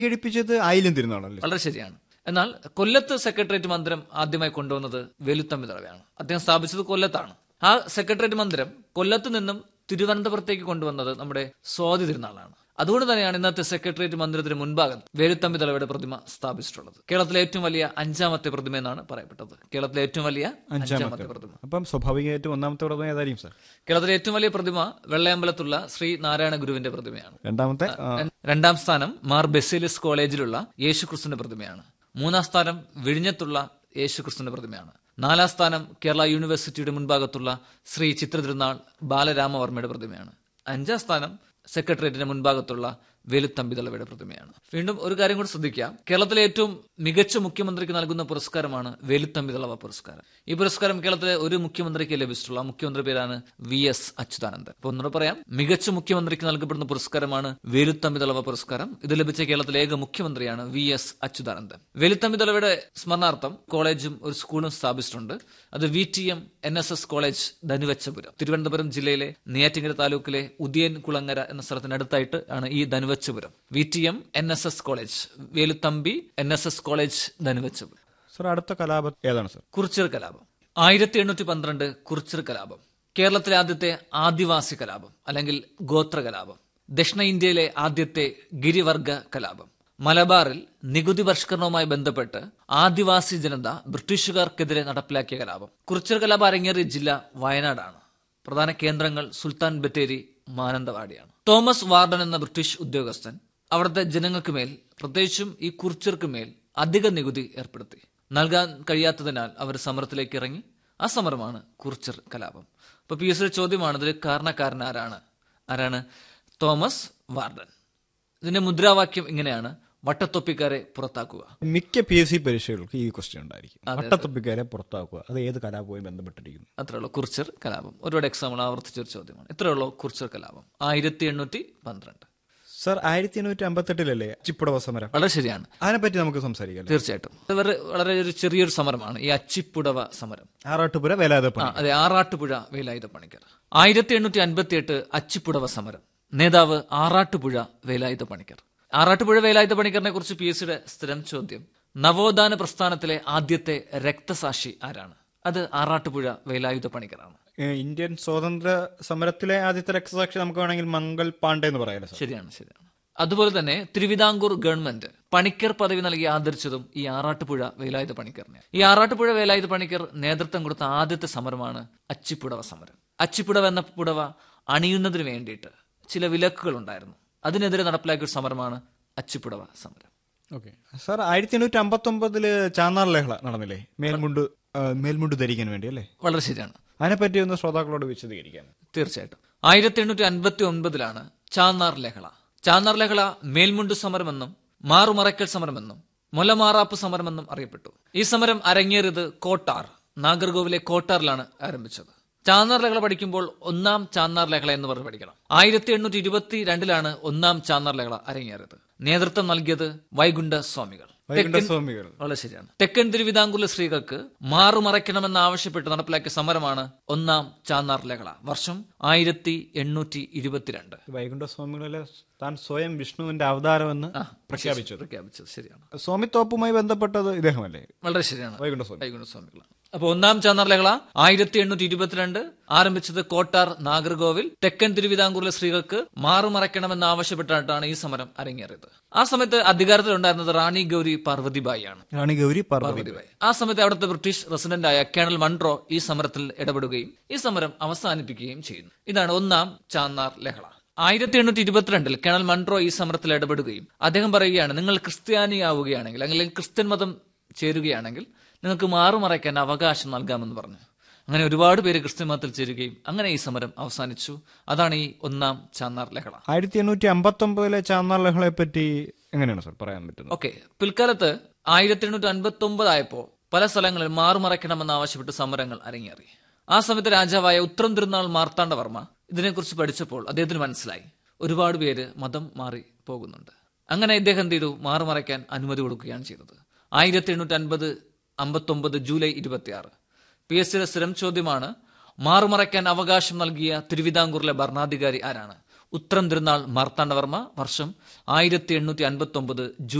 ഘടിപ്പിച്ചത് ആയില്യം തിരുനാളല്ലേ വളരെ ശരിയാണ് എന്നാൽ കൊല്ലത്ത് സെക്രട്ടേറിയറ്റ് മന്ദിരം ആദ്യമായി കൊണ്ടുവന്നത് വേലുത്തമ്പി ദളവയാണ് അദ്ദേഹം സ്ഥാപിച്ചത് കൊല്ലത്താണ് ആ സെക്രട്ടേറിയറ്റ് മന്ദിരം കൊല്ലത്ത് നിന്നും തിരുവനന്തപുരത്തേക്ക് കൊണ്ടുവന്നത് നമ്മുടെ സ്വാതി തിരുനാളാണ് അതുകൊണ്ട് തന്നെയാണ് ഇന്നത്തെ സെക്രട്ടേറിയറ്റ് മന്ദിരത്തിന് മുൻഭാഗം വേലുത്തമ്പി ദളവയുടെ പ്രതിമ സ്ഥാപിച്ചിട്ടുള്ളത് കേരളത്തിലെ ഏറ്റവും വലിയ അഞ്ചാമത്തെ പ്രതിമ എന്നാണ് പറയപ്പെട്ടത് കേരളത്തിലെ ഏറ്റവും വലിയ അഞ്ചാമത്തെ പ്രതിമ അപ്പം സ്വാഭാവികമായിട്ടും ഒന്നാമത്തെ വ്രതം ഏതായിരിക്കും സാർ കേരളത്തിലെ ഏറ്റവും വലിയ പ്രതിമ വെള്ളയമ്പലത്തുള്ള ശ്രീ നാരായണ ഗുരുവിന്റെ പ്രതിമയാണ് രണ്ടാമത്തെ ആ, രണ്ടാം സ്ഥാനം മാർ ബെസിലിസ് കോളേജിലുള്ള യേശുക്രിസ്തുവിന്റെ പ്രതിമയാണ് മൂന്നാം സ്ഥാനം വിഴിഞ്ഞത്തുള്ള യേശുക്രിസ്തുവിന്റെ പ്രതിമയാണ് നാലാം സ്ഥാനം കേരള യൂണിവേഴ്സിറ്റിയുടെ മുൻഭാഗത്തുള്ള ശ്രീ ചിത്രതിരുനാൾ ബാലരാമവർമ്മയുടെ പ്രതിമയാണ് അഞ്ചാം സ്ഥാനം സെക്രട്ടേറിയറ്റിന്റെ മുൻഭാഗത്തുള്ള വേലുത്തമ്പി ദളവയുടെ പ്രതിമയാണ് വീണ്ടും ഒരു കാര്യം കൂടി ശ്രദ്ധിക്കാം കേരളത്തിലെ ഏറ്റവും മികച്ച മുഖ്യമന്ത്രിക്ക് നൽകുന്ന പുരസ്കാരമാണ് വേലുത്തമ്പി ദളവ പുരസ്കാരം ഈ പുരസ്കാരം കേരളത്തിലെ ഒരു മുഖ്യമന്ത്രിക്ക് ലഭിച്ചിട്ടുള്ള മുഖ്യമന്ത്രി പേരാണ് വി എസ് അച്യുതാനന്ദൻ അപ്പൊ ഒന്നുകൂടെ പറയാം മികച്ച മുഖ്യമന്ത്രിക്ക് നൽകപ്പെടുന്ന പുരസ്കാരമാണ് വേലുത്തമ്പി ദളവ പുരസ്കാരം ഇത് ലഭിച്ച കേരളത്തിലെ ഏക മുഖ്യമന്ത്രിയാണ് വി എസ് അച്യുതാനന്ദൻ വേലുത്തമ്പി ദളവയുടെ സ്മരണാർത്ഥം കോളേജും ഒരു സ്കൂളും സ്ഥാപിച്ചിട്ടുണ്ട് അത് V T M N S S college Dhanuvachapuram Thiruvananthapuram ജില്ലയിലെ നെയ്യാറ്റിങ്കര താലൂക്കിലെ ഉദയൻ കുളങ്ങര എന്ന സ്ഥലത്തിനടുത്തായിട്ട് ആണ് ഈ Dhanuvachapuram V T M N S S college Veluthampi N S S college Dhanuvachapuram sir അടുത്ത കലാപം ഏതാണ് സാർ കുറിച്യർ കലാപം ആയിരത്തി എണ്ണൂറ്റി പന്ത്രണ്ട് കുറിച്യർ കലാപം കേരളത്തിലെ ആദ്യത്തെ ആദിവാസി കലാപം അല്ലെങ്കിൽ ഗോത്ര കലാപം ദക്ഷിണ ഇന്ത്യയിലെ ആദ്യത്തെ ഗിരിവർഗ കലാപം മലബാറിൽ നികുതി പരിഷ്കരണവുമായി ബന്ധപ്പെട്ട് ആദിവാസി ജനത ബ്രിട്ടീഷുകാർക്കെതിരെ നടപ്പിലാക്കിയ കലാപം കുറിച്യർ കലാപം അരങ്ങേറിയ ജില്ല വയനാടാണ് പ്രധാന കേന്ദ്രങ്ങൾ സുൽത്താൻ ബത്തേരി മാനന്തവാടിയാണ് തോമസ് വാർഡൻ എന്ന ബ്രിട്ടീഷ് ഉദ്യോഗസ്ഥൻ അവിടുത്തെ ജനങ്ങൾക്ക് മേൽ പ്രത്യേകിച്ചും ഈ കുറിച്യർക്ക് മേൽ അധിക നികുതി ഏർപ്പെടുത്തി നൽകാൻ കഴിയാത്തതിനാൽ അവർ സമരത്തിലേക്ക് ഇറങ്ങി ആ സമരമാണ് കുറിച്യർ കലാപം അപ്പൊ പി എസ് ചോദ്യമാണ് ഇതിൽ കാരണക്കാരൻ ആരാണ് ആരാണ് തോമസ് വാർഡൻ ഇതിന്റെ മുദ്രാവാക്യം ഇങ്ങനെയാണ് വട്ടത്തൊപ്പിക്കാരെ പുറത്താക്കുക മിക്ക പി എസ് സി പരീക്ഷകൾക്ക് ഈ ക്വസ്റ്റ്യൻ ഉണ്ടായിരിക്കും വട്ടത്തൊപ്പിക്കാരെ പുറത്താക്കുക അത് ഏത് കലാപവുമായി ബന്ധപ്പെട്ടിരിക്കുന്നു അത്രേ ഉള്ളൂ കുറിച്ചർ കലാപം ഒരുപാട് എക്സാമ്പിൾ ആവർത്തിച്ചൊരു ചോദ്യമാണ് ഇത്രേ ഉള്ളൂ കുറിച്ചർ കലാപം ആയിരത്തി എണ്ണൂറ്റി പന്ത്രണ്ട് സാർ ആയിരത്തി എണ്ണൂറ്റി അമ്പത്തെട്ടിലല്ലേ ചിപ്പുടവ സമരം വളരെ ശരിയാണ് അതിനെപ്പറ്റി നമുക്ക് സംസാരിക്കാം അല്ലേ? തീർച്ചയായിട്ടും ഇത് വളരെ വളരെ ഒരു ചെറിയൊരു സമരമാണ് ഈ അച്ചിപ്പുടവ സമരം ആറാട്ടുപുര വേലാതപ്പണി ആ അതെ ആറാട്ടുപുഴ വേലായുധ പണിക്കർ ആയിരത്തി എണ്ണൂറ്റി അൻപത്തി എട്ട് അച്ചിപ്പുടവ സമരം നേതാവ് ആറാട്ടുപുഴ വേലായുധ പണിക്കർ ആറാട്ടുപുഴ വേലായുധ പണിക്കറിനെ കുറിച്ച് പി എസ് സിയുടെ സ്ഥിരം ചോദ്യം നവോത്ഥാന പ്രസ്ഥാനത്തിലെ ആദ്യത്തെ രക്തസാക്ഷി ആരാണ് അത് ആറാട്ടുപുഴ വേലായുധ പണിക്കറാണ് ഏ, ഇന്ത്യൻ സ്വാതന്ത്ര്യ സമരത്തിലെ ആദ്യത്തെ രക്തസാക്ഷി നമുക്ക് വേണമെങ്കിൽ മംഗൾ പാണ്ഡെ എന്ന് പറയാലോ സാർ ശരിയാണ് ശരിയാണ് അതുപോലെ തന്നെ തിരുവിതാംകൂർ ഗവൺമെന്റ് പണിക്കർ പദവി നൽകി ആദരിച്ചതും ഈ ആറാട്ടുപുഴ വേലായുധ പണിക്കറിനെ ഈ ആറാട്ടുപുഴ വേലായുധ പണിക്കർ നേതൃത്വം കൊടുത്ത ആദ്യത്തെ സമരമാണ് അച്ചിപ്പുടവ സമരം അച്ചിപ്പുടവ എന്ന പുടവ അണിയുന്നതിന് വേണ്ടിയിട്ട് ചില വിലക്കുകൾ ഉണ്ടായിരുന്നു അതിനെതിരെ നടപ്പിലാക്കിയ ഒരു സമരമാണ് അച്ചിപ്പുടവ സമരം ഓക്കെ സാർ ആയിരത്തി എണ്ണൂറ്റി അമ്പത്തി ഒമ്പതില് ചാന്നാർ ലഹള നടന്നില്ലേ മേൽമുണ്ട് ആ, മേൽമുണ്ട് ധരിക്കാൻ വേണ്ടി അല്ലേ വളരെ ശരിയാണ് അതിനെപ്പറ്റി ഒന്ന് ശ്രോതാക്കളോട് വിശദീകരിക്കാൻ തീർച്ചയായിട്ടും ആയിരത്തി എണ്ണൂറ്റി അൻപത്തി ഒൻപതിലാണ് ചാന്നാർ ലഹള ചാന്നാർ ലഹള മേൽമുണ്ട് സമരമെന്നും മാറുമറയ്ക്കൽ സമരമെന്നും മുലമാറാപ്പ് സമരമെന്നും അറിയപ്പെട്ടു ഈ സമരം അരങ്ങേറിയത് കോട്ടാർ നാഗർകോവിലെ കോട്ടാറിലാണ് ആരംഭിച്ചത് ചാന്നാർ ലഹള പഠിക്കുമ്പോൾ ഒന്നാം ചാന്നാർ ലഹള എന്ന് പറഞ്ഞ് പഠിക്കണം ആയിരത്തി എണ്ണൂറ്റി ഇരുപത്തി രണ്ടിലാണ് ഒന്നാം ചാന്നാർ ലഹള അരങ്ങേറിയത് നേതൃത്വം നൽകിയത് വൈകുണ്ഠ സ്വാമികൾ വൈകുണ്ഠസ്വാമികൾ വളരെ ശരിയാണ് തെക്കൻ തിരുവിതാംകൂറിലെ സ്ത്രീകൾക്ക് മാറുമറയ്ക്കണമെന്ന് ആവശ്യപ്പെട്ട് നടപ്പിലാക്കിയ സമരമാണ് ഒന്നാം ചാന്നാർ ലഹള വർഷം ആയിരത്തി എണ്ണൂറ്റി ഇരുപത്തിരണ്ട് വൈകുണ്ഠസ്വാമികളെ താൻ സ്വയം വിഷ്ണുവിന്റെ അവതാരമെന്ന് പ്രഖ്യാപിച്ചത് പ്രഖ്യാപിച്ചത് ശരിയാണ് സ്വാമിത്തോപ്പുമായി ബന്ധപ്പെട്ടത് ഇദ്ദേഹമല്ലേ വളരെ ശരിയാണ് വൈകുണ്ഠസ്വാമി വൈകുണ്ഠസ്വാമികളാണ് അപ്പൊ ഒന്നാം ചാന്നാർ ലഹള ആയിരത്തി എണ്ണൂറ്റി ഇരുപത്തിരണ്ട് ആരംഭിച്ചത് കോട്ടാർ നാഗർകോവിൽ തെക്കൻ തിരുവിതാംകൂറിലെ സ്ത്രീകൾക്ക് മാറുമറയ്ക്കണമെന്ന് ആവശ്യപ്പെട്ടാണ് ഈ സമരം അരങ്ങേറിയത് ആ സമയത്ത് അധികാരത്തിലുണ്ടായിരുന്നത് റാണി ഗൗരി പാർവതിബായി ആണ് റാണി ഗൗരി പാർവതി പാർവതിബായി ആ സമയത്ത് അവിടുത്തെ ബ്രിട്ടീഷ് റെസിഡന്റായ കേണൽ മൺട്രോ ഈ സമരത്തിൽ ഇടപെടുകയും ഈ സമരം അവസാനിപ്പിക്കുകയും ചെയ്യുന്നു ഇതാണ് ഒന്നാം ചാന്നാർ ലഹള ആയിരത്തി എണ്ണൂറ്റി ഇരുപത്തിരണ്ടിൽ കേണൽ മൺട്രോ ഈ സമരത്തിൽ ഇടപെടുകയും അദ്ദേഹം പറയുകയാണ് നിങ്ങൾ ക്രിസ്ത്യാനിയാവുകയാണെങ്കിൽ അല്ലെങ്കിൽ ക്രിസ്ത്യൻ മതം ചേരുകയാണെങ്കിൽ നിങ്ങൾക്ക് മാറുമറയ്ക്കാൻ അവകാശം നൽകാമെന്ന് പറഞ്ഞു അങ്ങനെ ഒരുപാട് പേര് ക്രിസ്ത്യൻ മതത്തിൽ ചേരുകയും അങ്ങനെ ഈ സമരം അവസാനിച്ചു അതാണ് ഈ ഒന്നാം ചാന്നാർ ലഹള ആയിരത്തി എണ്ണൂറ്റി അമ്പത്തി ഒമ്പതിലെ ചാന്നാർ ലഹളയെ പറ്റി എങ്ങനെയാണ് സാർ പറയാൻ പറ്റുന്നത് ഓക്കെ പിൽക്കാലത്ത് ആയിരത്തി എണ്ണൂറ്റി അൻപത്തി ഒമ്പതായപ്പോ പല സ്ഥലങ്ങളിൽ മാറുമറയ്ക്കണമെന്ന് ആവശ്യപ്പെട്ട് സമരങ്ങൾ അരങ്ങേറി ആ സമയത്ത് രാജാവായ ഉത്തരം തിരുനാൾ മാർത്താണ്ഡവർമ്മ ഇതിനെക്കുറിച്ച് പഠിച്ചപ്പോൾ അദ്ദേഹത്തിന് മനസ്സിലായി ഒരുപാട് പേര് മതം മാറി പോകുന്നുണ്ട് അങ്ങനെ ഇദ്ദേഹം എന്ത് ചെയ്തു മാറുമറയ്ക്കാൻ അനുമതി കൊടുക്കുകയാണ് ചെയ്തത് ആയിരത്തി എണ്ണൂറ്റി അൻപത് അമ്പത്തൊമ്പത് ജൂലൈ ഇരുപത്തിയാറ് പി എസ് സിയുടെ സ്ഥിരം ചോദ്യമാണ് മാറുമറയ്ക്കാൻ അവകാശം നൽകിയ തിരുവിതാംകൂറിലെ ഭരണാധികാരി ആരാണ് ഉത്രം തിരുനാൾ മാർത്താണ്ഡവർമ്മ വർഷം ആയിരത്തി എണ്ണൂറ്റി അൻപത്തി ഒമ്പത്